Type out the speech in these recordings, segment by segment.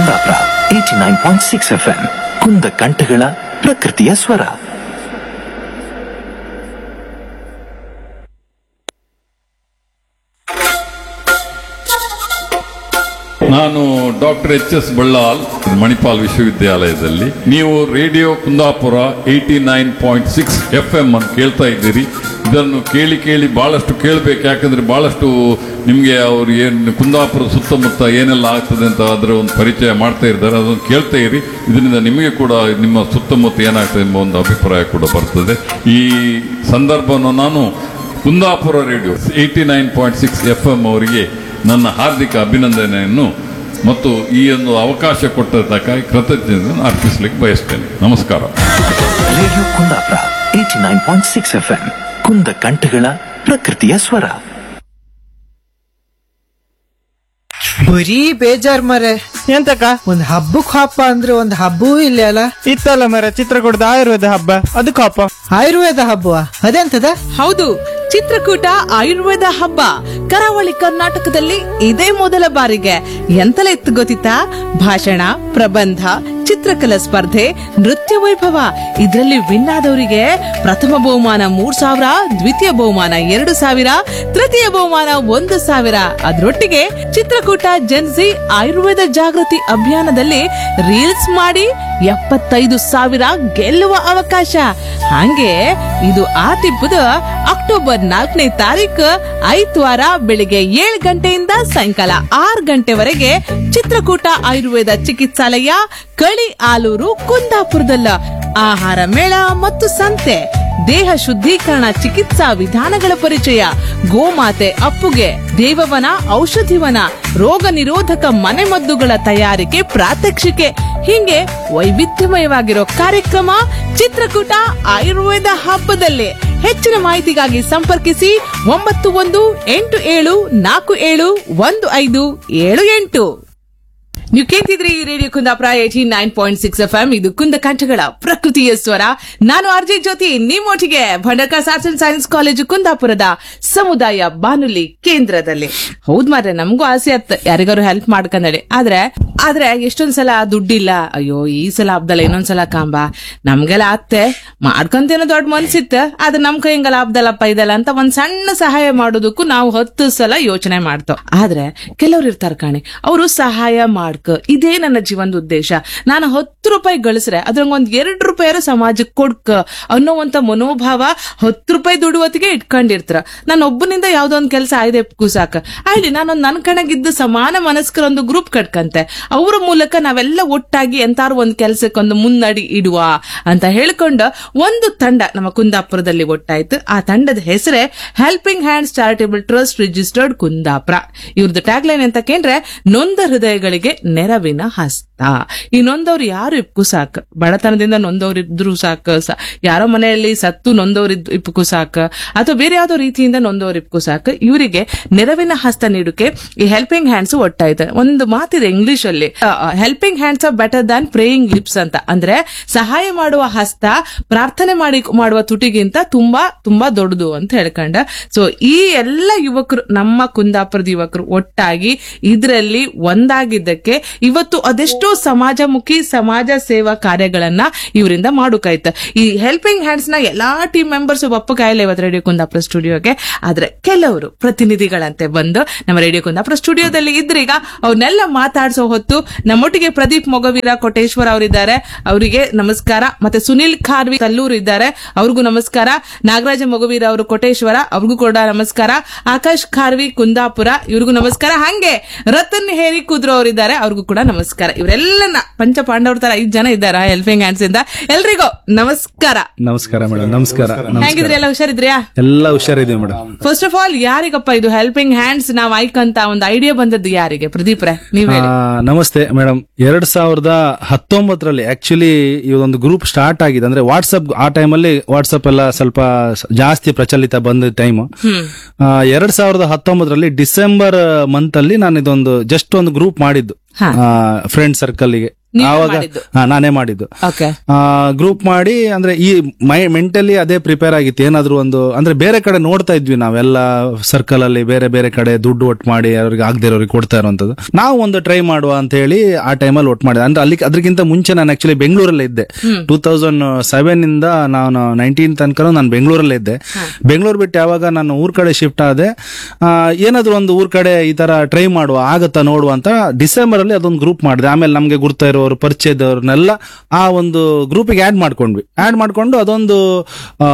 Kundapura eighty nine point six F M ಕುಂದ ಕಂಠಗಳ ಪ್ರಕೃತಿಯ ಸ್ವರ ನಾನು doctor H S Ballal Manipal ವಿಶ್ವವಿದ್ಯಾಲಯದಲ್ಲಿ ನೀವು radio Kundapura eighty nine point six F M ಅಂತ ಕೇಳ್ತಾ ಇದ್ದೀರಿ ಇದನ್ನು ಕೇಳಿ ಕೇಳಿ ಬಹಳಷ್ಟು ಕೇಳಬೇಕು ಯಾಕಂದ್ರೆ ಬಹಳಷ್ಟು ನಿಮಗೆ ಅವ್ರು ಏನು ಕುಂದಾಪುರ ಸುತ್ತಮುತ್ತ ಏನೆಲ್ಲ ಆಗ್ತದೆ ಅಂತ ಅದರ ಒಂದು ಪರಿಚಯ ಮಾಡ್ತಾ ಇದ್ದಾರೆ ಅದನ್ನು ಕೇಳ್ತಾ ಇರಿ ಇದರಿಂದ ನಿಮಗೆ ಕೂಡ ನಿಮ್ಮ ಸುತ್ತಮುತ್ತ ಏನಾಗ್ತದೆ ಎಂಬ ಒಂದು ಅಭಿಪ್ರಾಯ ಕೂಡ ಬರ್ತದೆ ಈ ಸಂದರ್ಭವನ್ನು ನಾನು Kundapura radio eighty nine point six F M ಅವರಿಗೆ ನನ್ನ ಹಾರ್ದಿಕ ಅಭಿನಂದನೆಯನ್ನು ಮತ್ತು ಈ ಒಂದು ಅವಕಾಶ ಕೊಟ್ಟದ್ದಕ್ಕಾಗಿ ಕೃತಜ್ಞತೆಯನ್ನು ಅರ್ಪಿಸಲಿಕ್ಕೆ ಬಯಸ್ತೇನೆ ನಮಸ್ಕಾರ radio Kundapura eighty nine point six F M ಕುಂದ ಕಂಠಗಳ ಪ್ರಕೃತಿಯ ಸ್ವರ ಬರೀ ಬೇಜಾರ್ ಮರೆ ಎಂತಕ್ಕ ಒಂದ್ ಹಬ್ಬಕ್ ಹಬ್ಬ ಅಂದ್ರೆ ಒಂದ್ ಹಬ್ಬವೂ ಇಲ್ಲ ಅಲ್ಲ ಇತ್ತಲ್ಲ ಮರ ಚಿತ್ರಕೂಟದ ಆಯುರ್ವೇದ ಹಬ್ಬ ಅದಕ್ಕೆ ಹಬ್ಬ ಆಯುರ್ವೇದ ಹಬ್ಬ ಅದೆಂತದ ಹೌದು ಚಿತ್ರಕೂಟ ಆಯುರ್ವೇದ ಹಬ್ಬ ಕರಾವಳಿ ಕರ್ನಾಟಕದಲ್ಲಿ ಇದೇ ಮೊದಲ ಬಾರಿಗೆ ಎಂತಲೇ ಇತ್ತು ಗೊತ್ತಿತ್ತಾ ಭಾಷಣ ಪ್ರಬಂಧ ಚಿತ್ರಕಲಾ ಸ್ಪರ್ಧೆ ನೃತ್ಯ ವೈಭವ ಇದರಲ್ಲಿ ವಿನ್ ಆದವರಿಗೆ ಪ್ರಥಮ ಬಹುಮಾನ ಮೂರ್ ಸಾವಿರ ದ್ವಿತೀಯ ಬಹುಮಾನ ಎರಡು ಸಾವಿರ ತೃತೀಯ ಬಹುಮಾನ ಒಂದು ಸಾವಿರ ಅದರೊಟ್ಟಿಗೆ ಚಿತ್ರಕೂಟ ಜನ್ಸಿ ಆಯುರ್ವೇದ ಜಾಗೃತಿ ಅಭಿಯಾನದಲ್ಲಿ ರೀಲ್ಸ್ ಮಾಡಿ ಎಪ್ಪತ್ತೈದು ಸಾವಿರ ಗೆಲ್ಲುವ ಅವಕಾಶ ಹಂಗೆ ಇದು ಆ ತಿಪ್ಪದ ಅಕ್ಟೋಬರ್ ನಾಲ್ಕನೇ ತಾರೀಕು ಐದ್ವಾರ ಬೆಳಿಗ್ಗೆ ಏಳು ಗಂಟೆಯಿಂದ ಸಾಯಂಕಾಲ ಆರು ಗಂಟೆವರೆಗೆ ಚಿತ್ರಕೂಟ ಆಯುರ್ವೇದ ಚಿಕಿತ್ಸಾಲಯ ಕಳಿ ಆಲೂರು ಕುಂದಾಪುರದಲ್ಲ ಆಹಾರ ಮೇಳ ಮತ್ತು ಸಂತೆ ದೇಹ ಶುದ್ಧೀಕರಣ ಚಿಕಿತ್ಸಾ ವಿಧಾನಗಳ ಪರಿಚಯ ಗೋಮಾತೆ ಅಪ್ಪುಗೆ ದೇವವನ ಔಷಧಿವನ ರೋಗ ನಿರೋಧಕ ಮನೆಮದ್ದುಗಳ ತಯಾರಿಕೆ ಪ್ರಾತ್ಯಕ್ಷಿಕೆ ಹೀಗೆ ವೈವಿಧ್ಯಮಯವಾಗಿರೋ ಕಾರ್ಯಕ್ರಮ ಚಿತ್ರಕೂಟ ಆಯುರ್ವೇದ ಹಬ್ಬದಲ್ಲಿ ಹೆಚ್ಚಿನ ಮಾಹಿತಿಗಾಗಿ ಸಂಪರ್ಕಿಸಿ ಒಂಬತ್ತು ಒಂದು ಎಂಟು ಏಳು ನಾಲ್ಕು ಏಳು ಒಂದು ಐದು ಏಳು ಎಂಟು ನೀವು ಕೇಳ್ತಿದ್ರಿ ಈ radio Kundapura eighty nine point six F M ಇದು ಕುಂದ ಕಂಠಗಳ ಪ್ರಕೃತಿಯ ಸ್ವರ ನಾನು ಅರ್ಜಿ ಜ್ಯೋತಿ ನಿಮ್ಮೊಟ್ಟಿಗೆ Bhandarkars arts and science college ಕುಂದಾಪುರದ ಸಮುದಾಯ ಬಾನುಲಿ ಕೇಂದ್ರದಲ್ಲಿ ಹೌದ್ ಮಾರ್ರೆ ನಮಗೂ ಆಸೆ ಆತ್ ಯಾರಿಗಾರು ಹೆಲ್ಪ್ ಮಾಡ್ಕೊಂಡೇಳಿ ಆದ್ರೆ ಆದ್ರೆ ಎಷ್ಟೊಂದ್ ಸಲ ದುಡ್ಡಿಲ್ಲ ಅಯ್ಯೋ ಈ ಸಲ ಹಬ್ದಲ್ಲ ಇನ್ನೊಂದ್ಸಲ ಕಾಂಬ ನಮ್ಗೆಲ್ಲ ಆತ್ತೆ ಮಾಡ್ಕೊಂತೇನೋ ದೊಡ್ಡ ಮನ್ಸಿತ್ತು ಆದ್ರೆ ನಮ್ ಕೈಯಂಗೆಲ್ಲ ಹಬ್ದಲ್ಲಪ್ಪ ಇದಲ್ಲ ಅಂತ ಒಂದ್ ಸಣ್ಣ ಸಹಾಯ ಮಾಡೋದಕ್ಕೂ ನಾವು ಹತ್ತು ಸಲ ಯೋಚನೆ ಮಾಡ್ತೇವ್ ಆದ್ರೆ ಕೆಲವ್ರು ಇರ್ತಾರ ಕಾಣಿ ಅವರು ಸಹಾಯ ಮಾಡ್ಕ ಇದೇ ನನ್ನ ಜೀವನದ ಉದ್ದೇಶ ನಾನು ಹತ್ತು ರೂಪಾಯಿ ಗಳಿಸ್ರೆ ಅದ್ರಂಗ ಒಂದ್ ಎರಡ್ ರೂಪಾಯಿ ಸಮಾಜಕ್ಕೆ ಕೊಡ್ಕ ಅನ್ನೋವಂತ ಮನೋಭಾವ ಹತ್ತು ರೂಪಾಯಿ ದುಡುವತ್ತಿಗೆ ಇಟ್ಕೊಂಡಿರ್ತಾರ ನಾನು ಒಬ್ಬನಿಂದ ಯಾವ್ದೋ ಒಂದ್ ಕೆಲಸ ಆಯ್ದೆ ಕೂಸಾಕ ಆಯ್ಲಿ ನಾನೊಂದ್ ನನ್ ಕಣಗಿದ್ದು ಸಮಾನ ಮನಸ್ಕರ ಒಂದು ಗ್ರೂಪ್ ಕಟ್ಕಂತೆ ಅವ್ರ ಮೂಲಕ ನಾವೆಲ್ಲ ಒಟ್ಟಾಗಿ ಎಂತಾರು ಒಂದ್ ಕೆಲ್ಸಕ್ಕೊಂದು ಮುನ್ನಡಿ ಇಡುವ ಅಂತ ಹೇಳ್ಕೊಂಡು ಒಂದು ತಂಡ ನಮ್ಮ ಕುಂದಾಪುರದಲ್ಲಿ ಒಟ್ಟಾಯ್ತು ಆ ತಂಡದ ಹೆಸರೇ helping hands charitable trust registered Kundapura ಇವ್ರದ್ದು ಟ್ಯಾಗ್ ಲೈನ್ ಅಂತ ಕೇಂದ್ರೆ ನೊಂದ ಹೃದಯಗಳಿಗೆ ನೆರವಿನ ಹಸ್ತ ಈ ನೊಂದವ್ರು ಯಾರು ಇಪ್ಕು ಸಾಕ್ ಬಡತನದಿಂದ ನೊಂದವ್ರು ಇದ್ರು ಸಾಕ್ ಸ- ಯಾರೋ ಮನೆಯಲ್ಲಿ ಸತ್ತು ನೊಂದವ್ರು ಇದ್- ಇಪ್ಕು ಸಾಕ್ ಅಥವಾ ಬೇರೆ ಯಾವ್ದೋ ರೀತಿಯಿಂದ ನೊಂದವ್ರು ಇಪ್ಕು ಸಾಕ್ ಇವರಿಗೆ ನೆರವಿನ ಹಸ್ತ ನೀಡಕ್ಕೆ ಈ ಹೆಲ್ಪಿಂಗ್ ಹ್ಯಾಂಡ್ಸ್ ಒಟ್ಟಾಯ್ತು ಒಂದು ಮಾತಿದೆ ಇಂಗ್ಲಿಷ್ ಅಲ್ಲಿ helping hands are better than praying lips ಅಂತ ಅಂದ್ರೆ ಸಹಾಯ ಮಾಡುವ ಹಸ್ತ ಪ್ರಾರ್ಥನೆ ಮಾಡಿ ಮಾಡುವ ತುಟಿಗಿಂತ ತುಂಬಾ ತುಂಬಾ ದೊಡ್ಡದು ಅಂತ ಹೇಳ್ಕೊಂಡ ಸೊ ಈ ಎಲ್ಲ ಯುವಕರು ನಮ್ಮ ಕುಂದಾಪುರದ ಯುವಕರು ಒಟ್ಟಾಗಿ ಇದರಲ್ಲಿ ಒಂದಾಗಿದ್ದಕ್ಕೆ ಇವತ್ತು ಅದೆಷ್ಟೋ ಸಮಾಜಮುಖಿ ಸಮಾಜ ಸೇವಾ ಕಾರ್ಯಗಳನ್ನ ಇವರಿಂದ ಮಾಡುಕಾಯ್ತ ಈ ಹೆಲ್ಪಿಂಗ್ ಹ್ಯಾಂಡ್ಸ್ ನ ಎಲ್ಲಾ ಟೀಮ್ ಮೆಂಬರ್ಸ್ ಒಪ್ಪಕಾಯಿಲ್ಲ ಇವತ್ತು ರೇಡಿಯೋ ಕುಂದಾಪುರ ಸ್ಟುಡಿಯೋಗೆ ಆದ್ರೆ ಕೆಲವರು ಪ್ರತಿನಿಧಿಗಳಂತೆ ಬಂದು ನಮ್ಮ ರೇಡಿಯೋ ಕುಂದಾಪುರ ಸ್ಟುಡಿಯೋದಲ್ಲಿ ಇದ್ರೀಗ ಅವ್ರನ್ನೆಲ್ಲ ಮಾತಾಡ್ಸೋ ಹೊತ್ತು ನಮ್ಮೊಟ್ಟಿಗೆ ಪ್ರದೀಪ್ ಮೊಗವೀರ ಕೋಟೇಶ್ವರ ಅವರಿದ್ದಾರೆ ಅವರಿಗೆ ನಮಸ್ಕಾರ ಮತ್ತೆ ಸುನಿಲ್ ಖಾರ್ವಿ ಕಲ್ಲೂರು ಇದ್ದಾರೆ ಅವ್ರಿಗೂ ನಮಸ್ಕಾರ ನಾಗರಾಜ ಮೊಗವೀರ ಅವರು ಕೋಟೇಶ್ವರ ಅವ್ರಿಗೂ ಕೂಡ ನಮಸ್ಕಾರ ಆಕಾಶ್ ಖಾರ್ವಿ ಕುಂದಾಪುರ ಇವ್ರಿಗೂ ನಮಸ್ಕಾರ ಹಂಗೆ ರತನ್ ಹೇರಿ ಕುದ್ರು ಅವರಿದ್ದಾರೆ ಅವ್ರಿಗೂ ಕೂಡ ನಮಸ್ಕಾರ ಇವರೆಲ್ಲನ ಪಂಚ ಪಾಂಡವ್ರ ತರ ಐದ್ ಜನ ಇದ್ದಾರ ಹೆಲ್ಪಿಂಗ್ ಹ್ಯಾಂಡ್ಸ್ ಇಂದ ಎಲ್ರಿಗೂ ನಮಸ್ಕಾರ ನಮಸ್ಕಾರ ಮೇಡಮ್ ನಮಸ್ಕಾರ ಹೇಗಿದ್ರಿ ಎಲ್ಲ ಹುಷಾರಿದ್ರ್ಯಾ ಎಲ್ಲ ಹುಷಾರಿದ್ದೀವಿ ಮೇಡಮ್ ಫಸ್ಟ್ ಆಫ್ ಆಲ್ ಯಾರಿಗಪ್ಪ ಇದು ಹೆಲ್ಪಿಂಗ್ ಹ್ಯಾಂಡ್ಸ್ ನಾವ್ ಆಯ್ಕಂತ ಒಂದು ಐಡಿಯಾ ಬಂದದ್ದು ಯಾರಿಗೆ ಪ್ರದೀಪ್ ರೇ ನೀವ್ ಹೇಳಿ ನಮಸ್ತೆ ಮೇಡಮ್ ಎರಡ್ ಸಾವಿರದ ಹತ್ತೊಂಬತ್ತರಲ್ಲಿ ಆಕ್ಚುಲಿ ಈ ಒಂದು ಗ್ರೂಪ್ ಸ್ಟಾರ್ಟ್ ಆಗಿದೆ ಅಂದ್ರೆ ವಾಟ್ಸ್ಆಪ್ ಆ ಟೈಮಲ್ಲಿ ವಾಟ್ಸ್ಆಪ್ ಎಲ್ಲ ಸ್ವಲ್ಪ ಸ- ಜಾಸ್ತಿ ಪ್ರಚಲಿತ ಬಂದ ಟೈಮ್ ಎರಡ್ ಸಾವಿರದ ಹತ್ತೊಂಬತ್ತರಲ್ಲಿ ಡಿಸೆಂಬರ್ ಮಂತ್ ಅಲ್ಲಿ ನಾನು ಇದೊಂದು ಜಸ್ಟ್ ಒಂದು ಗ್ರೂಪ್ ಮಾಡಿದ್ದು ಹಾ. ಫ್ರೆಂಡ್ ಸರ್ಕಲ್ ಗೆ ನೀವೇ ಆವಾಗ ಮಾಡಿದ್ದು? ಹಾ, ನಾನೇ ಮಾಡಿದ್ದು ಓಕೆ ಗ್ರೂಪ್ ಮಾಡಿ ಅಂದ್ರೆ ಈ ಮೈ ಮೆಂಟಲಿ ಅದೇ ಪ್ರಿಪೇರ್ ಆಗಿತ್ತು ಏನಾದ್ರು ಒಂದು ಅಂದ್ರೆ ಬೇರೆ ಕಡೆ ನೋಡ್ತಾ ಇದ್ವಿ ನಾವೆಲ್ಲ ಸರ್ಕಲ್ ಅಲ್ಲಿ ಬೇರೆ ಬೇರೆ ಕಡೆ ದುಡ್ಡು ಒಟ್ಟು ಮಾಡಿ ಅವ್ರಿಗೆ ಆಗದೆ ಇರೋರಿಗೆ ಕೊಡ್ತಾ ಇರುವಂತದ್ದು ನಾವು ಒಂದು ಟ್ರೈ ಮಾಡುವ ಅಂತ ಹೇಳಿ ಆ ಟೈಮಲ್ಲಿ ಒಟ್ಟು ಮಾಡಿದೆ ಅಂದ್ರೆ ಅಲ್ಲಿ ಅದಕ್ಕಿಂತ ಮುಂಚೆ ನಾನು ಆಕ್ಚುಲಿ ಬೆಂಗಳೂರಲ್ಲೇ ಇದ್ದೆ ಟೂ ತೌಸಂಡ್ ಸೆವೆನ್ ಇಂದ ನಾನು ನೈನ್ಟೀನ್ ತನಕ ನಾನು ಬೆಂಗಳೂರಲ್ಲೇ ಇದ್ದೆ ಬೆಂಗಳೂರು ಬಿಟ್ಟು ಯಾವಾಗ ನಾನು ಊರ್ ಕಡೆ ಶಿಫ್ಟ್ ಆದೆ ಆ, ಏನಾದ್ರು ಒಂದು ಊರ್ ಕಡೆ ಈ ತರ ಟ್ರೈ ಮಾಡುವ ಆಗತ್ತಾ ನೋಡುವ ಅಂತ ಡಿಸೆಂಬರ್ ಅಲ್ಲಿ ಅದೊಂದು ಗ್ರೂಪ್ ಮಾಡಿದೆ ಆಮೇಲೆ ನಮ್ಗೆ ಗುರ್ತಾ ಇರೋರು ಪರಿಚಯದವ್ರನ್ನೆಲ್ಲ ಆ ಒಂದು ಗ್ರೂಪಿಗೆ ಆಡ್ ಮಾಡ್ಕೊಂಡ್ವಿ ಆಡ್ ಮಾಡ್ಕೊಂಡು ಅದೊಂದು ಆ,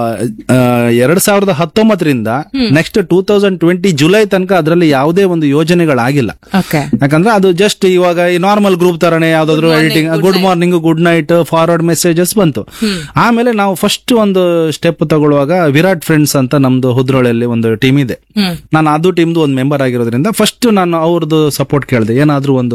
ಆ, ಎರಡ್ ಸಾವಿರದ ಹತ್ತೊಂಬತ್ತರಿಂದ next two thousand twenty July ತನಕ ಅದರಲ್ಲಿ ಯಾವುದೇ ಒಂದು ಯೋಜನೆಗಳಾಗಿಲ್ಲ ಓಕೆ ಯಾಕಂದ್ರೆ ಅದು ಜಸ್ಟ್ ಇವಾಗ ಈ ನಾರ್ಮಲ್ ಗ್ರೂಪ್ ತರನೇ ಯಾವ್ದಾದ್ರು editing good morning good night forward messages ಬಂತು ಆಮೇಲೆ ನಾವು ಫಸ್ಟ್ ಒಂದು ಸ್ಟೆಪ್ ತಗೊಳ್ಳುವಾಗ ವಿರಾಟ್ ಫ್ರೆಂಡ್ಸ್ ಅಂತ ನಮ್ದು ಹುದ್ರೋಳಲ್ಲಿ ಒಂದು ಟೀಮ್ ಇದೆ ನಾನು ಅದು ಟೀಮ್ದು ಒಂದು ಮೆಂಬರ್ ಆಗಿರೋದ್ರಿಂದ ಫಸ್ಟ್ ನಾನು ಅವ್ರದ್ದು ಸಪೋರ್ಟ್ ಕೇಳಿದೆ ಏನಾದ್ರೂ ಒಂದು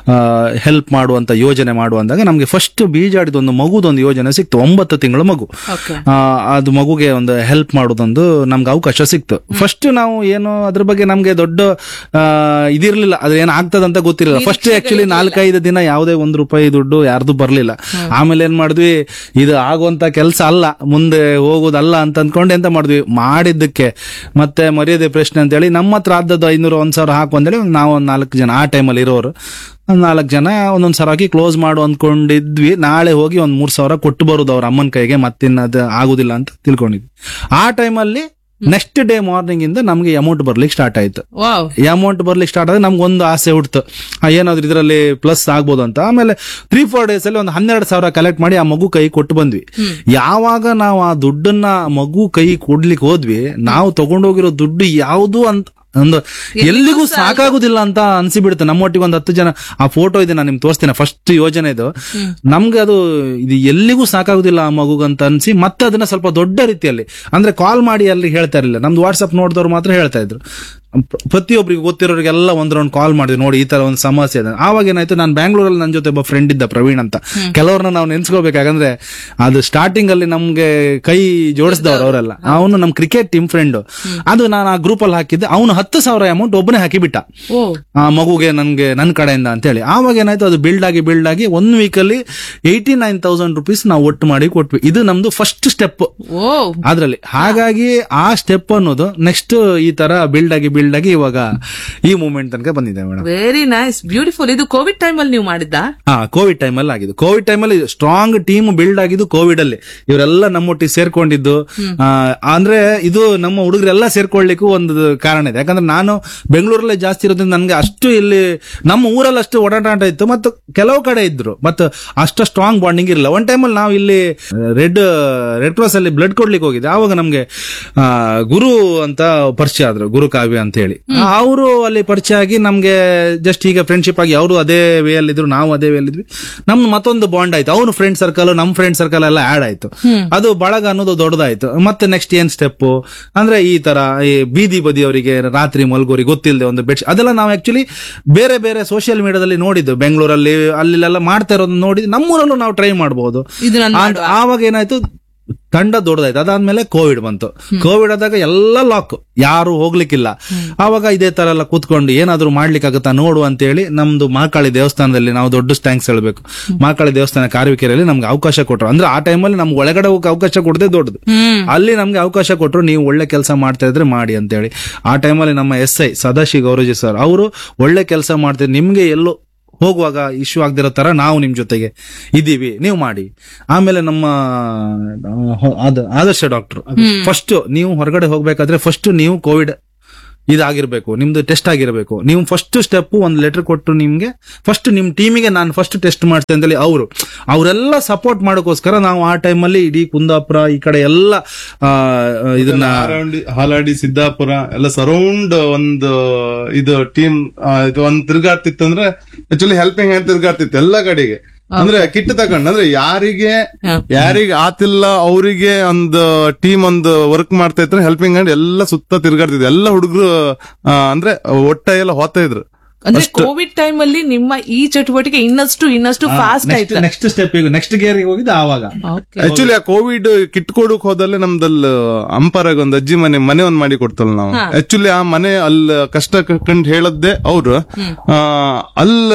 ಹೆಲ್ಪ್ ಮಾಡುವಂತ ಯೋಜನೆ ಮಾಡುವಂದಾಗ ನಮ್ಗೆ ಫಸ್ಟ್ ಬೀಜಾಡಿದ ಒಂದು ಮಗುದೊಂದು ಯೋಜನೆ ಸಿಕ್ತು ಒಂಬತ್ತು ತಿಂಗಳ ಮಗು ಓಕೆ ಆ, ಅದು ಮಗುಗೆ ಒಂದು ಹೆಲ್ಪ್ ಮಾಡೋದೊಂದು ನಮ್ಗೆ ಅವಕಾಶ ಸಿಕ್ತು ಫಸ್ಟ್ ನಾವು ಏನು ಅದ್ರ ಬಗ್ಗೆ ನಮ್ಗೆ ದೊಡ್ಡ ಆ, ಇದಿರ್ಲಿಲ್ಲ ಅದ್ರ ಏನ್ ಆಗ್ತದಂತ ಗೊತ್ತಿರಲಿಲ್ಲ ಫಸ್ಟ್ ಆಕ್ಚುಲಿ ನಾಲ್ಕೈದು ದಿನ ಯಾವುದೇ ಒಂದು ರೂಪಾಯಿ ದುಡ್ಡು ಯಾರ್ದು ಬರ್ಲಿಲ್ಲ ಆಮೇಲೆ ಏನ್ ಮಾಡಿದ್ವಿ ಇದು ಆಗುವಂತ ಕೆಲಸ ಅಲ್ಲ ಮುಂದೆ ಹೋಗೋದಲ್ಲ ಅಂತ ಅಂದ್ಕೊಂಡು ಎಂತ ಮಾಡಿದ್ವಿ ಮಾಡಿದ್ದಕ್ಕೆ ಮತ್ತೆ ಮರ್ಯಾದೆ ಪ್ರಶ್ನೆ ಅಂತೇಳಿ ನಮ್ಮ ಹತ್ರ ಆದದ್ದು ಐನೂರು ಒಂದ್ ಸಾವಿರ ಹಾಕು ಅಂತೇಳಿ ಒಂದ್ ನಾವು ಒಂದ್ ನಾಲ್ಕು ಜನ ಆ ಟೈಮಲ್ಲಿ ಇರೋರು ಒಂದ್ ನಾಲ್ಕು ಜನ ಒಂದೊಂದ್ ಸಾವಿರ ಹಾಕಿ ಕ್ಲೋಸ್ ಮಾಡು ಅಂದ್ಕೊಂಡಿದ್ವಿ ನಾಳೆ ಹೋಗಿ ಒಂದ್ ಮೂರ್ ಸಾವಿರ ಕೊಟ್ಟು ಬರುದು ಅವ್ರ ಅಮ್ಮನ ಕೈಗೆ ಮತ್ತಿನ್ನದು ಆಗುದಿಲ್ಲ ಅಂತ ತಿಳ್ಕೊಂಡಿದ್ವಿ ಆ ಟೈಮಲ್ಲಿ ನೆಕ್ಸ್ಟ್ ಡೇ ಮಾರ್ನಿಂಗ್ ಇಂದ ನಮ್ಗೆ ಅಮೌಂಟ್ ಬರ್ಲಿಕ್ಕೆ ಸ್ಟಾರ್ಟ್ ಆಯ್ತು ವಾವ್ ಈ ಅಮೌಂಟ್ ಬರ್ಲಿಕ್ಕೆ ಸ್ಟಾರ್ಟ್ ಆದ್ರೆ ನಮ್ಗೆ ಒಂದು ಆಸೆ ಹುಡ್ತು ಆ, ಏನಾದ್ರು ಇದರಲ್ಲಿ ಪ್ಲಸ್ ಆಗ್ಬೋದು ಅಂತ ಆಮೇಲೆ ತ್ರೀ ಫೋರ್ ಡೇಸ್ ಅಲ್ಲಿ ಒಂದು ಹನ್ನೆರಡು ಸಾವಿರ ಕಲೆಕ್ಟ್ ಮಾಡಿ ಆ ಮಗು ಕೈ ಕೊಟ್ಟು ಬಂದ್ವಿ ಯಾವಾಗ ನಾವು ಆ ದುಡ್ಡನ್ನ ಮಗು ಕೈ ಕೊಡ್ಲಿಕ್ಕೆ ಹೋದ್ವಿ ನಾವು ತಗೊಂಡೋಗಿರೋ ದುಡ್ಡು ಯಾವುದು ಅಂತ ಒಂದು ಎಲ್ಲಿಗೂ ಸಾಕಾಗುದಿಲ್ಲ ಅಂತ ಅನ್ಸಿಬಿಡುತ್ತೆ ನಮ್ಮೊಟ್ಟಿಗೆ ಒಂದು ಹತ್ತು ಜನ ಆ ಫೋಟೋ ಇದೆ ನಾನು ನಿಮ್ಗೆ ತೋರಿಸ್ತೇನೆ ಫಸ್ಟ್ ಯೋಜನೆ ಇದು ನಮ್ಗೆ ಅದು ಇದು ಎಲ್ಲಿಗೂ ಸಾಕಾಗುದಿಲ್ಲ ಆ ಮಗುಗಂತ ಅನ್ಸಿ ಮತ್ತೆ ಅದನ್ನ ಸ್ವಲ್ಪ ದೊಡ್ಡ ರೀತಿಯಲ್ಲಿ ಅಂದ್ರೆ ಕಾಲ್ ಮಾಡಿ ಅಲ್ಲಿ ಹೇಳ್ತಾ ಇರಲಿಲ್ಲ ನಮ್ದು ವಾಟ್ಸ್ಆಪ್ ನೋಡಿದವ್ರು ಮಾತ್ರ ಹೇಳ್ತಾ ಇದ್ರು ಪ್ರ- ಪ್ರತಿಯೊಬ್ಬರಿಗೆ ಗೊತ್ತಿರೋರಿಗೆಲ್ಲ ಒಂದ್ ರೌಂಡ್ ಕಾಲ್ ಮಾಡಿದ್ವಿ ನೋಡಿ ಈ ತರ ಒಂದು ಸಮಸ್ಯೆ ಇದೆ ಆವಾಗ ಏನಾಯ್ತು ನಾನು ಬ್ಯಾಂಗ್ಳೂರಲ್ಲಿ ನನ್ನ ಜೊತೆ ಒಬ್ಬ ಫ್ರೆಂಡ್ ಇದ್ದ ಪ್ರವೀಣ್ ಅಂತ ಕೆಲವ್ರನ್ನ ನಾವು ನೆನ್ಸ್ಕೋಬೇಕಾಗಂದ್ರೆ ಅದು ಸ್ಟಾರ್ಟಿಂಗ್ ಅಲ್ಲಿ ನಮ್ಗೆ ಕೈ ಜೋಡಿಸಿದವ್ರು ಅವರೆಲ್ಲ ಅವನು ನಮ್ ಕ್ರಿಕೆಟ್ ಟೀಮ್ ಫ್ರೆಂಡ್ ಅದು ನಾನು ಆ ಗ್ರೂಪ್ ಅಲ್ಲಿ ಹಾಕಿದ್ದೆ ಅವನು ಹತ್ತು ಸಾವಿರ ಅಮೌಂಟ್ ಒಬ್ಬನೇ ಹಾಕಿಬಿಟ್ಟ ಓ ಆ ಮಗುಗೆ ನನ್ಗೆ ನನ್ನ ಕಡೆಯಿಂದ ಅಂತ ಹೇಳಿ ಆವಾಗ ಏನಾಯ್ತು ಅದು ಬಿಲ್ಡ್ ಆಗಿ ಬಿಲ್ಡ್ ಆಗಿ ಒನ್ ವೀಕ್ ಅಲ್ಲಿ ಏಯ್ಟಿ ನೈನ್ ತೌಸಂಡ್ ರುಪೀಸ್ ನಾವು ಒಟ್ಟು ಮಾಡಿ ಕೊಟ್ವಿ ಇದು ನಮ್ದು ಫಸ್ಟ್ ಸ್ಟೆಪ್ ಓ ಅದ್ರಲ್ಲಿ ಹಾಗಾಗಿ ಆ ಸ್ಟೆಪ್ ಅನ್ನೋದು ನೆಕ್ಸ್ಟ್ ಈ ತರ ಬಿಲ್ಡ್ ಆಗಿ ಬಿಲ್ಡ್ ಆಗಿ ಇವಾಗ ಈ ಮೂಮೆಂಟ್ ತನಕ ಬಂದಿದೆ ಮೇಡಮ್ ವೆರಿ ನೈಸ್ ಬ್ಯೂಟಿಫುಲ್ ಇದು ಕೋವಿಡ್ ಟೈಮ್ ಅಲ್ಲಿ ನೀವು ಮಾಡಿದ್ದಾ ಹಾ ಕೋವಿಡ್ ಟೈಮ್ ಅಲ್ಲಿ ಆಗಿದ್ದು ಕೋವಿಡ್ ಟೈಮ್ ಅಲ್ಲಿ ಸ್ಟ್ರಾಂಗ್ ಟೀಮ್ ಬಿಲ್ಡ್ ಆಗಿದ್ದು ಕೋವಿಡ್ ಅಲ್ಲಿ ಇವರೆಲ್ಲ ನಮ್ಮೊಟ್ಟಿಗೆ ಸೇರ್ಕೊಂಡಿದ್ದು ಆ, ಅಂದ್ರೆ ಇದು ನಮ್ಮ ಹುಡುಗರೆಲ್ಲ ಸೇರ್ಕೊಳ್ಳಿಕ್ಕೂ ಒಂದು ಕಾರಣ ಇದೆ ಯಾಕಂದ್ರೆ ನಾನು ಬೆಂಗಳೂರಲ್ಲೇ ಜಾಸ್ತಿ ಇರೋದ್ರಿಂದ ನನ್ಗೆ ಅಷ್ಟು ಇಲ್ಲಿ ನಮ್ಮ ಊರಲ್ಲಿ ಅಷ್ಟು ಓಡಾಟ ಇತ್ತು ಮತ್ತು ಕೆಲವು ಕಡೆ ಇದ್ರು ಮತ್ತು ಅಷ್ಟು ಸ್ಟ್ರಾಂಗ್ ಬಾಂಡಿಂಗ್ ಇರಲಿಲ್ಲ ಒನ್ ಟೈಮಲ್ಲಿ ನಾವು ಇಲ್ಲಿ ರೆಡ್ ರೆಡ್ ಕ್ರಾಸ್ ಅಲ್ಲಿ ಬ್ಲಡ್ ಕೊಡ್ಲಿಕ್ಕೆ ಹೋಗಿದ್ದೆ ಆವಾಗ ನಮ್ಗೆ ಆ, ಗುರು ಅಂತ ಪರಿಚಯ ಆದ್ರು ಗುರು ಕಾವ್ಯ ಅಂತ ಹೇಳಿ ಅವರು ಅಲ್ಲಿ ಪರಿಚಯ ಆಗಿ ನಮ್ಗೆ ಜಸ್ಟ್ ಈಗ ಫ್ರೆಂಡ್ಶಿಪ್ ಆಗಿ ಅವರು ಅದೇ ವೇ ಅಲ್ಲಿ ಇದ್ರು ನಾವು ಅದೇ ವೇ ಅಲ್ಲಿ ಇದ್ವಿ ನಮ್ದು ಮತ್ತೊಂದು ಬಾಂಡ್ ಆಯ್ತು ಅವ್ನು ಫ್ರೆಂಡ್ ಸರ್ಕಲ್ ನಮ್ ಫ್ರೆಂಡ್ ಸರ್ಕಲ್ ಎಲ್ಲ ಆಡ್ ಆಯ್ತು ಅದು ಬಳಗ ಅನ್ನೋದು ದೊಡ್ಡದಾಯ್ತು ಮತ್ತೆ ನೆಕ್ಸ್ಟ್ ಏನ್ ಸ್ಟೆಪ್ ಅಂದ್ರೆ ಈ ತರ ಈ ಬೀದಿ ಬದಿಯವರಿಗೆ ರಾತ್ರಿ ಮಲ್ಗೋರಿ ಗೊತ್ತಿಲ್ಲದೆ ಒಂದು ಬೆಡ್ ಅದೆಲ್ಲ ನಾವು ಆಕ್ಚುಲಿ ಬೇರೆ ಬೇರೆ ಸೋಷಿಯಲ್ ಮೀಡಿಯಾದಲ್ಲಿ ನೋಡಿದ್ದು ಬೆಂಗಳೂರಲ್ಲಿ ಅಲ್ಲೆಲ್ಲ ಮಾಡ್ತಾ ಇರೋದು ನೋಡಿ ನಮ್ಮೂರಲ್ಲೂ ನಾವು ಟ್ರೈ ಮಾಡಬಹುದು ಇದು ನಾನು ಆವಾಗ ಏನಾಯ್ತು ತಂಡ ದೊಡ್ಡದಾಯ್ತು ಅದಾದ್ಮೇಲೆ ಕೋವಿಡ್ ಬಂತು ಕೋವಿಡ್ ಆದಾಗ ಎಲ್ಲ ಲಾಕ್ ಯಾರು ಹೋಗ್ಲಿಕ್ಕಿಲ್ಲ ಆವಾಗ ಇದೇ ತರ ಎಲ್ಲ ಕೂತ್ಕೊಂಡು ಏನಾದ್ರೂ ಮಾಡ್ಲಿಕ್ಕಾಗತ್ತಾ ನೋಡು ಅಂತೇಳಿ ನಮ್ದು ಮಹಾಕಾಳಿ ದೇವಸ್ಥಾನದಲ್ಲಿ ನಾವು ದೊಡ್ಡ ಥ್ಯಾಂಕ್ಸ್ ಹೇಳ್ಬೇಕು ಮಹಾಕಾಳಿ ದೇವಸ್ಥಾನ ಕಾರವಿಕೆರೆಯಲ್ಲಿ ನಮ್ಗೆ ಅವಕಾಶ ಕೊಟ್ರು ಅಂದ್ರೆ ಆ ಟೈಮಲ್ಲಿ ನಮ್ಗೆ ಒಳಗಡೆ ಹೋಗಕ್ಕೆ ಅವಕಾಶ ಕೊಡದೆ ದೊಡ್ಡದು ಅಲ್ಲಿ ನಮ್ಗೆ ಅವಕಾಶ ಕೊಟ್ರು ನೀವು ಒಳ್ಳೆ ಕೆಲಸ ಮಾಡ್ತಾ ಇದ್ರೆ ಮಾಡಿ ಅಂತೇಳಿ ಆ ಟೈಮಲ್ಲಿ ನಮ್ಮ S I Sadashiva Gowraji sir ಅವರು ಒಳ್ಳೆ ಕೆಲಸ ಮಾಡ್ತಿದ್ರು ನಿಮ್ಗೆ ಎಲ್ಲೋ ಹೋಗುವಾಗ ಇಶ್ಯೂ ಆಗದಿರೋ ತರ ನಾವು ನಿಮ್ ಜೊತೆಗೆ ಇದ್ದೀವಿ ನೀವು ಮಾಡಿ ಆಮೇಲೆ ನಮ್ಮ ಆ, ಹೊ- ಆದ- ಆದರ್ಶ ಡಾಕ್ಟರ್ ಫಸ್ಟ್ ನೀವು ಹೊರಗಡೆ ಹೋಗ್ಬೇಕಾದ್ರೆ ಫಸ್ಟ್ ನೀವು ಕೋವಿಡ್ ಇದಾಗಿರ್ಬೇಕು ನಿಮ್ದು ಟೆಸ್ಟ್ ಆಗಿರ್ಬೇಕು ನೀವು ಫಸ್ಟ್ ಸ್ಟೆಪ್ ಒಂದು ಲೆಟರ್ ಕೊಟ್ಟು ನಿಮ್ಗೆ ಫಸ್ಟ್ ನಿಮ್ ಟೀಮಿಗೆ ನಾನು ಫಸ್ಟ್ ಟೆಸ್ಟ್ ಮಾಡ್ತೇನೆ ಅಂತೇಳಿ ಅವರು ಅವರೆಲ್ಲ ಸಪೋರ್ಟ್ ಮಾಡೋಕ್ಕೋಸ್ಕರ ನಾವು ಆ ಟೈಮಲ್ಲಿ ಇಡೀ ಕುಂದಾಪುರ ಈ ಕಡೆ ಎಲ್ಲ ಆ, ಇದನ್ನ ಹಾರಾಡಿ ಹಾಲಾಡಿ ಸಿದ್ದಾಪುರ ಎಲ್ಲ ಸರೌಂಡ್ ಒಂದು ಇದು ಟೀಮ್ ಇದು ಒಂದ್ ತಿರ್ಗಾಡ್ತಿತ್ತು ಅಂದ್ರೆ ಆಕ್ಚುಲಿ ಹೆಲ್ಪಿಂಗ್ ಹ್ಯಾಂಡ್ ತಿರ್ಗಾಡ್ತಿತ್ತು ಎಲ್ಲ ಕಡೆಗೆ ಅಂದ್ರೆ ಕಿಟ್ ತಗೊಂಡ್ ಅಂದ್ರೆ ಯಾರಿಗೆ ಯಾರಿಗೆ ಆತಿಲ್ಲ ಅವರಿಗೆ ಒಂದು ಟೀಮ್ ಒಂದು ವರ್ಕ್ ಮಾಡ್ತಾ ಇದ್ರೆ ಹೆಲ್ಪಿಂಗ್ ಹ್ಯಾಂಡ್ ಎಲ್ಲ ಸುತ್ತ ತಿರ್ಗಾಡ್ತಿದ್ರು ಎಲ್ಲ ಹುಡುಗರು ಅಂದ್ರೆ ಒಟ್ಟ ಎಲ್ಲ ಹೋಗ್ತಾ ಇದ್ರು ಅಂದ್ರೆ ಕೋವಿಡ್ ಟೈಮ್ ಅಲ್ಲಿ ನಿಮ್ಮ ಈ ಚಟುವಟಿಕೆ ಇನ್ನಷ್ಟು ಇನ್ನಷ್ಟು ಫಾಸ್ಟ್ ಆಯ್ತು ನೆಕ್ಸ್ಟ್ ಸ್ಟೆಪ್ ನೆಕ್ಸ್ಟ್ ಗೇರ್ಗೆ ಹೋಗಿದ್ದು ಆವಾಗ Okay. ಆಕ್ಚುಲಿ ಆ ಕೋವಿಡ್ ಕಿಟ್ ಕೊಡಕ್ ಹೋದಲ್ಲೇ ನಮ್ದಲ್ಲಿ ಅಂಪರಾಗ ಒಂದು ಅಜ್ಜಿ ಮನೆ ಮನೆ ಒಂದ್ ಮಾಡಿ ಕೊಡ್ತಲ್ಲ ನಾವು ಆಕ್ಚುಲಿ ಆ ಮನೆ ಅಲ್ಲಿ ಕಷ್ಟ ಕಂಡು ಹೇಳದ್ದೆ ಅವ್ರು ಆ, ಅಲ್ಲ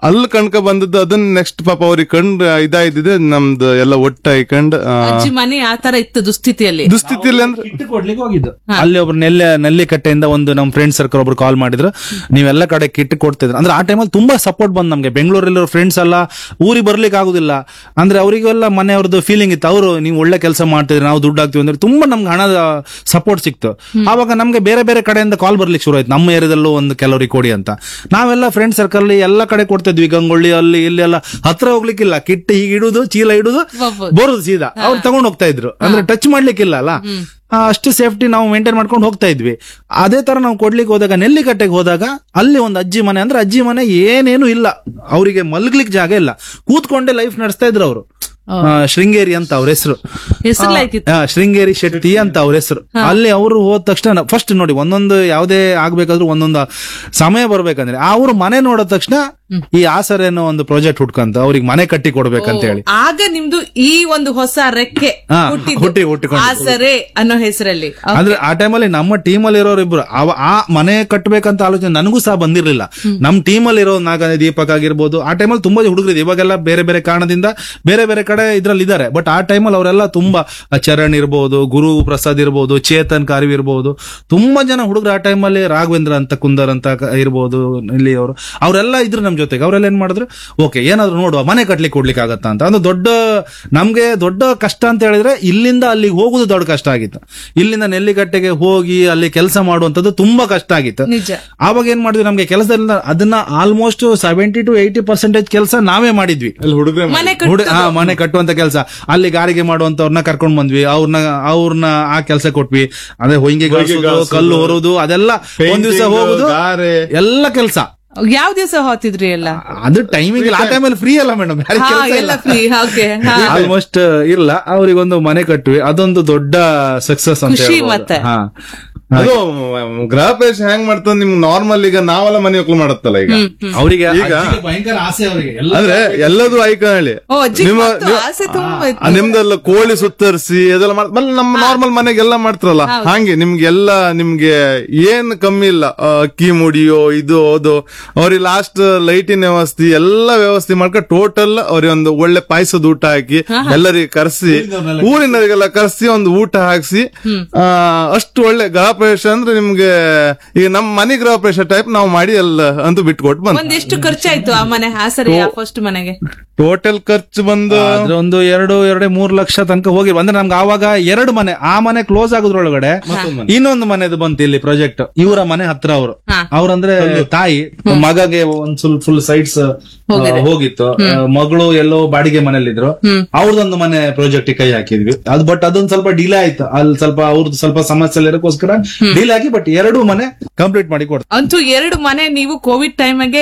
ಅಲ್ಲಿ ಕಣ್ಕ ಬಂದದ್ದು ಅದನ್ನ ನೆಕ್ಸ್ಟ್ ಪಾಪ ಅವ್ರಿಗೆ ಕಂಡ್ ಇದಾಯ್ದಿದೆ ನಮ್ದು ಎಲ್ಲ ಒಟ್ಟಾಗಿ ಕಂಡ್ ಆ, ಅಜ್ಜಿ ಮನೆ ಆ ತರ ಇತ್ತು ದುಸ್ಥಿತಿಯಲ್ಲಿ ದುಸ್ಥಿತಿಯಲ್ಲಿ ಅಂದ್ರೆ ಕಿಟ್ ಕೊಡ್ಲಿಕ್ಕೆ ಹೋಗಿದ್ದು ಅಲ್ಲಿ ಒಬ್ರು ನೆಲ್ಲೆ ನೆಲ್ಲಿಕಟ್ಟೆಯಿಂದ ಒಂದು ನಮ್ಮ ಫ್ರೆಂಡ್ ಸರ್ಕಲ್ ಒಬ್ರು ಕಾಲ್ ಮಾಡಿದ್ರು ನೀವೆಲ್ಲ ಕಡೆ ಕಿಟ್ ಕೊಡ್ತಿದ್ರು ಅಂದ್ರೆ ಆ ಟೈಮಲ್ಲಿ ತುಂಬಾ ಸಪೋರ್ಟ್ ಬಂದ್ ನಮ್ಗೆ ಬೆಂಗಳೂರಲ್ಲಿ ಫ್ರೆಂಡ್ಸ್ ಎಲ್ಲ ಊರಿಗೆ ಬರ್ಲಿಕ್ಕೆ ಆಗುದಿಲ್ಲ ಅಂದ್ರೆ ಅವರಿಗೆಲ್ಲ ಮನೆಯವ್ರದ್ದು ಫೀಲಿಂಗ್ ಇತ್ತು ಅವರು ನೀವು ಒಳ್ಳೆ ಕೆಲಸ ಮಾಡ್ತಿದ್ರಿ ನಾವು ದುಡ್ಡು ಹಾಕ್ತಿವಿ ಅಂದ್ರೆ ತುಂಬಾ ನಮ್ಗೆ ಹಣದ ಸಪೋರ್ಟ್ ಸಿಕ್ತು ಆವಾಗ ನಮ್ಗೆ ಬೇರೆ ಬೇರೆ ಕಡೆಯಿಂದ ಕಾಲ್ ಬರ್ಲಿಕ್ಕೆ ಶುರು ಆಯ್ತು ನಮ್ಮ ಏರಿಯಾದಲ್ಲೂ ಒಂದು ಕೆಲವರಿಗೆ ಕೊಡಿ ಅಂತ ನಾವೆಲ್ಲ ಫ್ರೆಂಡ್ ಸರ್ಕಲ್ ಎಲ್ಲ ಕಡೆ ಕೊಡ್ತಿದ್ವಿ ಗಂಗೊಳ್ಳಿ ಅಲ್ಲಿ ಇಲ್ಲಿ ಎಲ್ಲ ಹತ್ರ ಹೋಗ್ಲಿಕ್ಕಿಲ್ಲ ಕಿಟ್ ಹೀಗೆ ಇಡುದು ಚೀಲ ಇಡುದು ಹೋಗ್ಬೋದು. ಬರುದು ಸೀದಾ ಅವ್ರು ತಗೊಂಡ್ ಹೋಗ್ತಾ ಇದ್ರು ಅಂದ್ರೆ ಟಚ್ ಮಾಡ್ಲಿಕ್ಕಿಲ್ಲ ಅಲ್ಲ ಆ, ಅಷ್ಟು ಸೇಫ್ಟಿ ನಾವು ಮೇಂಟೈನ್ ಮಾಡ್ಕೊಂಡು ಹೋಗ್ತಾ ಇದ್ವಿ ಅದೇ ತರ ನಾವು ಕೊಡ್ಲಿಕ್ಕೆ ಹೋದಾಗ ನೆಲ್ಲಿಕಟ್ಟೆಗೆ ಹೋದಾಗ ಅಲ್ಲಿ ಒಂದು ಅಜ್ಜಿ ಮನೆ ಅಂದ್ರೆ ಅಜ್ಜಿ ಮನೆ ಏನೇನು ಇಲ್ಲ ಅವರಿಗೆ ಮಲ್ಗ್ಲಿಕ್ಕೆ ಜಾಗ ಇಲ್ಲ ಕೂತ್ಕೊಂಡೇ ಲೈಫ್ ನಡೆಸ್ತಾ ಇದ್ರು ಅವರು ಶೃಂಗೇರಿ ಅಂತ ಅವ್ರ ಹೆಸರು ಹೆಸರ್ಲಾಯ್ತಿತ್ತು ಶೃಂಗೇರಿ ಶೆಟ್ಟಿ ಅಂತ ಅವ್ರ ಹೆಸರು ಅಲ್ಲಿ ಅವರು ಹೋದ ತಕ್ಷಣ ಫಸ್ಟ್ ನೋಡಿ ಒಂದೊಂದು ಯಾವುದೇ ಆಗ್ಬೇಕಾದ್ರೂ ಒಂದೊಂದು ಸಮಯ ಬರ್ಬೇಕಂದ್ರೆ ಅವ್ರು ಮನೆ ನೋಡಿದ ತಕ್ಷಣ ಈ ಆಸರೆ ಅನ್ನೋ ಒಂದು ಪ್ರಾಜೆಕ್ಟ್ ಹುಡ್ಕಂತ ಅವ್ರಿಗೆ ಮನೆ ಕಟ್ಟಿ ಕೊಡ್ಬೇಕಂತ ಹೇಳಿ ಆಗ ನಿಮ್ದು ಈ ಒಂದು ಹೊಸ ರೆಕ್ಕೆ ಹಾ, ಹುಟ್ಟಿದ್ದು. ಹುಟ್ಟಿ- ಹುಟ್ಟಿಕೊಂಡು. ಆಸರೆ ಅನ್ನೋ ಹೆಸರಲ್ಲಿ ಅಂದ್ರೆ ಆ ಟೈಮಲ್ಲಿ ನಮ್ಮ ಟೀಮಲ್ಲಿ ಇರೋರು ಇಬ್ರು ಅವ ಆ ಮನೆ ಕಟ್ಟಬೇಕಂತ ಆಲೋಚನೆ ನನಗೂ ಸಹ ಬಂದಿರ್ಲಿಲ್ಲ ನಮ್ಮ ಟೀಮಲ್ಲಿ ಇರೋ ನಾಗ ದೀಪಕ್ ಆಗಿರ್ಬೋದು ಆ ಟೈಮಲ್ಲಿ ತುಂಬಾ ಹುಡುಗರು ಇವಾಗೆಲ್ಲ ಬೇರೆ ಬೇರೆ ಕಾರಣದಿಂದ ಬೇರೆ ಬೇರೆ ಕಡೆ ಇದ್ರಲ್ಲಿ ಇದ್ದಾರೆ ಬಟ್ ಆ ಟೈಮಲ್ಲಿ ಅವರೆಲ್ಲ ತುಂಬಾ ಆ ಚರಣ್ ಇರ್ಬೋದು ಗುರು ಪ್ರಸಾದ್ ಇರ್ಬೋದು ಚೇತನ್ ಕಾರ್ವಿ ಇರ್ಬೋದು ತುಂಬಾ ಜನ ಹುಡುಗರು ಆ ಟೈಮಲ್ಲಿ ರಾಘವೇಂದ್ರ ಅಂತ ಕುಂದರ್ ಅಂತ ಕ- ಇರ್ಬೋದು ಇಲ್ಲಿ ಅವರು ಅವರೆಲ್ಲ ಇದ್ರು ನಮ್ ಜೊತೆಗೆ ಅವರೆಲ್ಲ ಏನ್ ಮಾಡಿದ್ರು ಓಕೆ ಏನಾದ್ರು ನೋಡುವ ಮನೆ ಕಟ್ಲಿಕ್ಕೆ ಕೊಡ್ಲಿಕ್ಕೆ ಆಗತ್ತಾ ಅಂತ ಅಂದ್ರೆ ದೊಡ್ಡ ನಮ್ಗೆ ದೊಡ್ಡ ಕಷ್ಟ ಅಂತ ಹೇಳಿದ್ರೆ ಇಲ್ಲಿಂದ ಅಲ್ಲಿಗೆ ಹೋಗುದು ದೊಡ್ಡ ಕಷ್ಟ ಆಗಿತ್ತು ಇಲ್ಲಿಂದ ನೆಲ್ಲಿಗಟ್ಟೆಗೆ ಹೋಗಿ ಅಲ್ಲಿ ಕೆಲಸ ಮಾಡುವಂತದ್ದು ತುಂಬಾ ಕಷ್ಟ ಆಗಿತ್ತು ನಿಜ. ಆವಾಗ ಏನ್ ಮಾಡಿದ್ವಿ ನಮ್ಗೆ ಕೆಲಸದಿಂದ ಅದನ್ನ almost seventy to eighty percentage ಕೆಲಸ ನಾವೇ ಮಾಡಿದ್ವಿ ಅಲ್ಲಿ ಹುಡುಗ್ರೆ ಮನೆ ಹುಡು ಕಟ್ಟೋದು. ಹಾ ಮನೆ ಕಟ್ಟುವಂತ ಕೆಲಸ ಅಲ್ಲಿ ಗಾರಿಗೆ ಮಾಡುವಂತವ್ರನ್ನ ಕರ್ಕೊಂಡ್ ಬಂದ್ವಿ ಅವ್ರನ್ನ ಅವ್ರನ್ನ ಆ ಕೆಲಸ ಕೊಟ್ವಿ ಅದೇ ಹೊಂಗೆ ಗಾಳ್ಸೋದು, ಕಲ್ಲು ಹೊರೋದು ಅದೆಲ್ಲ ಒಂದ್ ದಿವಸ Painting, ಹೋಗುದು ಗಾರೆ. ಎಲ್ಲ ಕೆಲಸ ಯಾವ ದಿವಸ ಹೋಗ್ತಿದ್ರಿ ಎಲ್ಲ ಅದು ಟೈಮಿಂಗ್ ಆ ಟೈಮಲ್ಲಿ ಫ್ರೀ ಅಲ್ಲ ಮೇಡಮ್ ಹಾ ಎಲ್ಲ ಫ್ರೀ ಓಕೆ ಆಲ್ಮೋಸ್ಟ್ ಇಲ್ಲ ಅವ್ರಿಗೊಂದು ಮನೆ ಕಟ್ವಿ ಅದೊಂದು ದೊಡ್ಡ ಸಕ್ಸಸ್ ಅಂತ ಖುಷಿ ಹೇಳ್ಬೋದು. ಮತ್ತೆ. ಹಾ ಅದು ಮ್, ಗೃಹ ಪ್ರವೇಶ ಹೆಂಗ್ ಮಾಡ್ತಂದ್ ನಿಮ್ಗೆ ನಾರ್ಮಲ್ ಈಗ ನಾವೆಲ್ಲ ಮನೆ ಒಕ್ಕಲು ಮಾಡತ್ತಲ್ಲ ಈಗ ಅವರಿಗೆ ಈಗ- ಭಯಂಕರ ಆಸೆ ಅವರಿಗೆ ಅಂದ್ರೆ ಎಲ್ಲದೂ ಐಕನ್ ಹೇಳಿ ಓ ಅಜ್ಜಿ ನಿಮ್ಮ- ಮತ್ತು ನೀವು- ಆಸೆ ತುಂಬಾ ಇತ್ತು. ಆ, ನಿಮ್ದೆಲ್ಲ ಕೋಳಿ ಸುತ್ತರಿಸಿ ಅದೆಲ್ಲ ಮಾಡ್ ಮತ್ತ್ ನಮ್ಮ ನಾರ್ಮಲ್ ಮನೆಗೆಲ್ಲ ಮಾಡ್ತಾರಲ್ಲ ಹಾಗೆ ನಿಮ್ಗೆಲ್ಲ ನಿಮ್ಗೆ ಏನ್ ಕಮ್ಮಿ ಇಲ್ಲ ಆ, ಅಕ್ಕಿ ಮುಡಿಯೋ ಇದು ಅದು ಅವ್ರಿಗೆ ಲಾಸ್ಟ್ ಲೈಟಿನ ವ್ಯವಸ್ಥೆ ಎಲ್ಲ ವ್ಯವಸ್ಥೆ ಮಾಡ್ಕೊಂಡು ಟೋಟಲ್ ಅವ್ರಿಗೆ ಒಂದು ಒಳ್ಳೆ ಪಾಯಸದ ಊಟ ಹಾಕಿ ಎಲ್ಲರಿಗೆ ಕರೆಸಿ ಊರಿನವರಿಗೆಲ್ಲ ಕರೆಸಿ ಒಂದು ಊಟ ಹಾಕ್ಸಿ ಆ, ಅಷ್ಟು ಒಳ್ಳೆ ಗೃಹ ಪ್ರವೇಶ ಅಂದ್ರೆ ನಿಮ್ಗೆ ಈಗ ನಮ್ಮ ಮನೆ ಗೃಹ ಪ್ರವೇಶ ಟೈಪ್ ನಾವು ಮಾಡಿ ಎಲ್ಲ ಅಂತೂ ಬಿಟ್ಕೊಟ್ಟು ಬಂದ್ ಒಂದೆಷ್ಟು ಖರ್ಚಾಯ್ತು ಆ ಮನೆ ಆಸರೆ ಫಸ್ಟ್ ಮನೆಗೆ ಟೋಟಲ್ ಖರ್ಚು ಬಂದು ಅದ್ರ ಒಂದು ಎರಡು ಎರಡೇ ಮೂರು ಲಕ್ಷ ತನಕ ಹೋಗಿ ಅಂದ್ರೆ ನಮ್ಗೆ ಆವಾಗ ಎರಡು ಮನೆ ಆ ಮನೆ ಕ್ಲೋಸ್ ಆಗೋದ್ರೊಳಗಡೆ ಇನ್ನೊಂದು ಮನೆದು ಬಂತು ಇಲ್ಲಿ ಪ್ರಾಜೆಕ್ಟ್ ಇವರ ಮನೆ ಹತ್ರ ಅವರು ಅವ್ರಂದ್ರೆ ತಾಯಿ ಮಗಗೆ ಒಂದ್ ಸ್ವಲ್ಪ ಫುಲ್ ಸೈಡ್ಸ್ ಹೋಗಿತ್ತು ಆ, ಮಗಳು ಎಲ್ಲೋ ಬಾಡಿಗೆ ಮನೇಲಿದ್ರು ಅವ್ರದೊಂದು ಮನೆ ಪ್ರಾಜೆಕ್ಟ್ ಕೈ ಹಾಕಿದ್ವಿ ಅದು ಬಟ್ ಅದೊಂದ್ ಸ್ವಲ್ಪ ಡಿಲೇ ಆಯ್ತು ಅಲ್ಲಿ ಸ್ವಲ್ಪ ಅವ್ರದ್ದು ಸ್ವಲ್ಪ ಸಮಸ್ಯೆ ಇರೋಕ್ಕೋಸ್ಕರ ಡಿಲೇ ಆಗಿ ಬಟ್ ಎರಡು ಮನೆ ಕಂಪ್ಲೀಟ್ ಮಾಡಿ ಕೊಡ್ತಾರೆ ಅಂತೂ ಎರಡು ಮನೆ ನೀವು ಕೋವಿಡ್ ಟೈಮ್ಗೆ